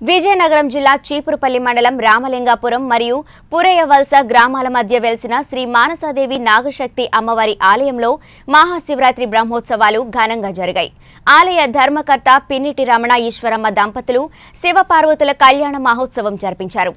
విజయనగరం జిల్లా చీపురుపల్లి మండలం రామలింగాపురం మరియు పురయవలస గ్రామాల మధ్య వెలిసిన శ్రీ మానసాదేవి నాగశక్తి అమ్మవారి ఆలయంలో మహాశివరాత్రి బ్రహ్మోత్సవాలు ఘనంగా జరిగాయి ఆలయ ధర్మకర్త పిన్నిటి రమణ ఈశ్వరమ్మ దంపతులు శివపార్వతుల కళ్యాణ మహోత్సవం జరిపించారు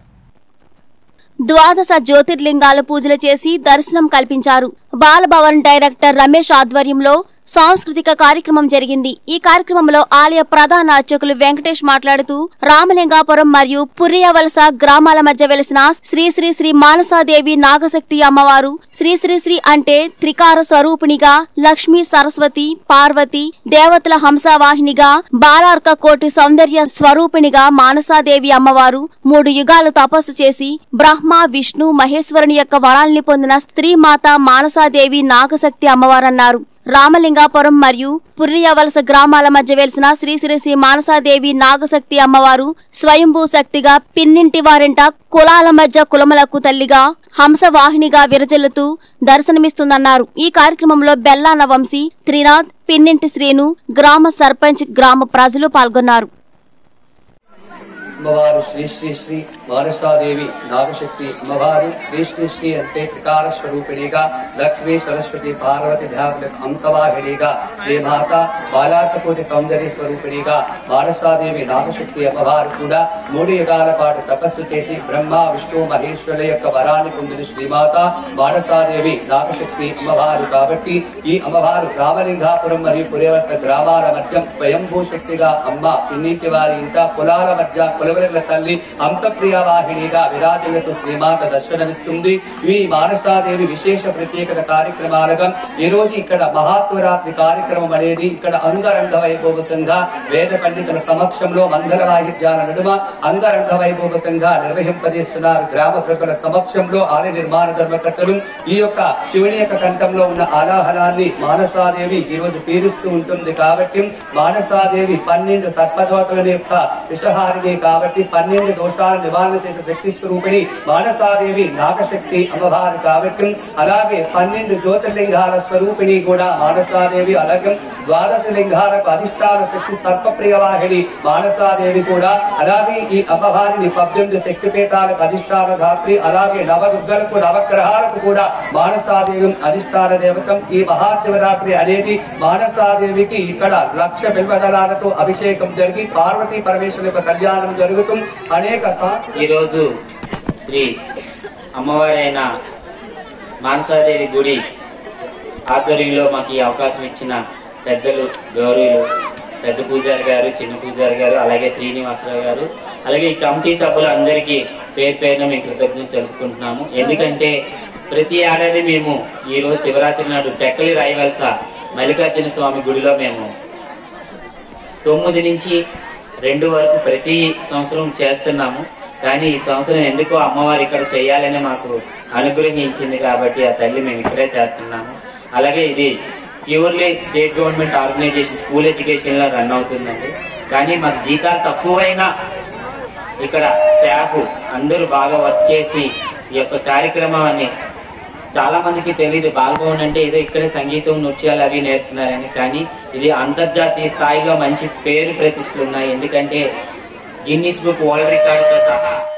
ద్వాదశ జ్యోతిర్లింగాల పూజలు చేసి దర్శనం కల్పించారు బాలభవన్ డైరెక్టర్ రమేష్ ఆధ్వర్యంలో సాంస్కృతిక కార్యక్రమం జరిగింది ఈ కార్యక్రమంలో ఆలయ ప్రధాన అర్చకులు వెంకటేష్ మాట్లాడుతూ రామలింగాపురం మరియు పుర్రియవలస గ్రామాల మధ్య వెలిసిన శ్రీ శ్రీ శ్రీ మానసాదేవి నాగశక్తి అమ్మవారు శ్రీ శ్రీ శ్రీ అంటే త్రికార స్వరూపిణిగా లక్ష్మీ సరస్వతి పార్వతి దేవతల హంసవాహినిగా బాలార్క కోటి సౌందర్య స్వరూపిణిగా మానసాదేవి అమ్మవారు మూడు యుగాలు తపస్సు చేసి బ్రహ్మ విష్ణు మహేశ్వరుని యొక్క వరాల్ని పొందిన స్త్రీ మాత మానసాదేవి నాగశక్తి అమ్మవారన్నారు రామలింగాపురం మరియు పుర్రియవలస గ్రామాల మధ్య వెలిసిన శ్రీ శ్రీ శ్రీ మానసాదేవి నాగశక్తి అమ్మవారు స్వయంభూ శక్తిగా పిన్నింటి వారింట కులాల మధ్య కులములకు తల్లిగా హంసవాహినిగా విరజిల్లుతూ దర్శనమిస్తుందన్నారు ఈ కార్యక్రమంలో బెల్లాన వంశీ త్రినాథ్ పిన్నింటి శ్రీను గ్రామ సర్పంచ్ గ్రామ ప్రజలు పాల్గొన్నారు అమ్మవారు శ్రీ శ్రీ శ్రీ మానసాదేవి నాగశక్తి అమ్మవారు శ్రీ శ్రీ శ్రీ అంటే త్రికార స్వరూపిణిగా లక్ష్మీ సరస్వతి పార్వతి ధ్యాన అంకవాహినిగా శ్రీ మాత బాలాకకోటి సౌందర్య స్వరూపిణిగా మానసాదేవి నాగశక్తి అమ్మవారు కూడా మూడు యుగాల పాటు తపస్సు చేసి బ్రహ్మ విష్ణు మహేశ్వరుల యొక్క వరాన్ని పొందిన శ్రీమాత మానసాదేవి నాగశక్తి అమ్మవారు కాబట్టి ఈ అమ్మవారు రామలింగాపురం మరియు పురేవర్త గ్రామాల మధ్య స్వయంభూ శక్తిగా అమ్మ ఇన్నింటి వారి ఇంట కులాల మధ్య కులవెల తల్లి అంతప్రియ వాహినిగా విరాజులతో శ్రీమాత దర్శనమిస్తుంది ఈ మానసాదేవి విశేష ప్రత్యేకత కార్యక్రమాలుగా ఈ రోజు ఇక్కడ మహాశివరాత్రి కార్యక్రమం అనేది ఇక్కడ అంగరంగ వైభోగంగా వేద పండితుల సమక్షంలో మంగళ వాయిద్యాల నడుమ అంగరంగ వైభోగంగా నిర్వహింపజేస్తున్నారు గ్రామ ప్రజల సమక్షంలో ఆలయ నిర్మాణ ధర్మకర్తలు ఈ యొక్క శివుని యొక్క కంఠంలో ఉన్న ఆలాహనాన్ని మానసాదేవి ఈ రోజు పీలుస్తూ ఉంటుంది కాబట్టి మానసాదేవి పన్నెండు సర్పదోతల యొక్క విషహారిణి కాబట్టి పన్నెండు దోషాలు నివారణ చేసే శక్తి స్వరూపిణి మానసాదేవి నాగశక్తి అమ్మవారు కాబట్టి అలాగే పన్నెండు జ్యోతిర్లింగాల స్వరూపిణి కూడా మానసాదేవి అలాగే ద్వాదశ లింగాలకు అధిష్టాన శక్తి సర్పప్రియ వాహిని మానసాదేవి కూడా అలాగే ఈ అమ్మవారిని పద్దెనిమిది శక్తిపీఠాలకు అధిష్టాన ధాత్రి అలాగే నవదుర్గలకు నవగ్రహాలకు కూడా మానసాదేవి అధిష్టాన దేవతం ఈ మహాశివరాత్రి అనేది మానసాదేవికి ఇక్కడ లక్ష బిల్వదళాలతో అభిషేకం జరిగి పార్వతీ పరమేశ్వరు యొక్క కళ్యాణం జరుగుతూ అనేక సా- ఈరోజు శ్రీ అమ్మవారైన మానసాదేవి గుడి ఆధ్వర్యంలో మాకు ఈ అవకాశం ఇచ్చిన పెద్దలు గౌరవులు పెద్ద పూజారి గారు చిన్న పూజారి గారు అలాగే శ్రీనివాసరావు గారు అలాగే ఈ కమిటీ సభ్యులు అందరికీ పేరు పేరున మేము కృతజ్ఞత తెలుపుకుంటున్నాము ఎందుకంటే ప్రతి ఏడాది మేము ఈ రోజు శివరాత్రి నాడు టెక్కలి రాయవలస మల్లికార్జున స్వామి గుడిలో మేము తొమ్మిది నుంచి రెండు వరకు ప్రతి సంవత్సరం చేస్తున్నాము కానీ ఈ సంవత్సరం ఎందుకో అమ్మవారు ఇక్కడ చేయాలని మాకు అనుగ్రహించింది కాబట్టి ఆ తల్లి మేము ఇక్కడే చేస్తున్నాము అలాగే ఇది purely state government organization school education లో రన్ అవుతుందండి కానీ మాకు జీతాలు తక్కువైనా ఇక్కడ స్టాఫ్ అందరూ బాగా వర్క్ చేసి ఈ యొక్క కార్యక్రమాన్ని చాలా మందికి తెలియదు బాల్భవన్ అంటే ఏదో ఇక్కడే సంగీతం నృత్యాలు అవి నేర్పుతున్నారని కానీ ఇది అంతర్జాతీయ స్థాయిలో మంచి పేరు ప్రతిష్టలు ఉన్నాయి ఎందుకంటే గిన్నీస్ బుక్ వరల్డ్ రికార్డుతో సహా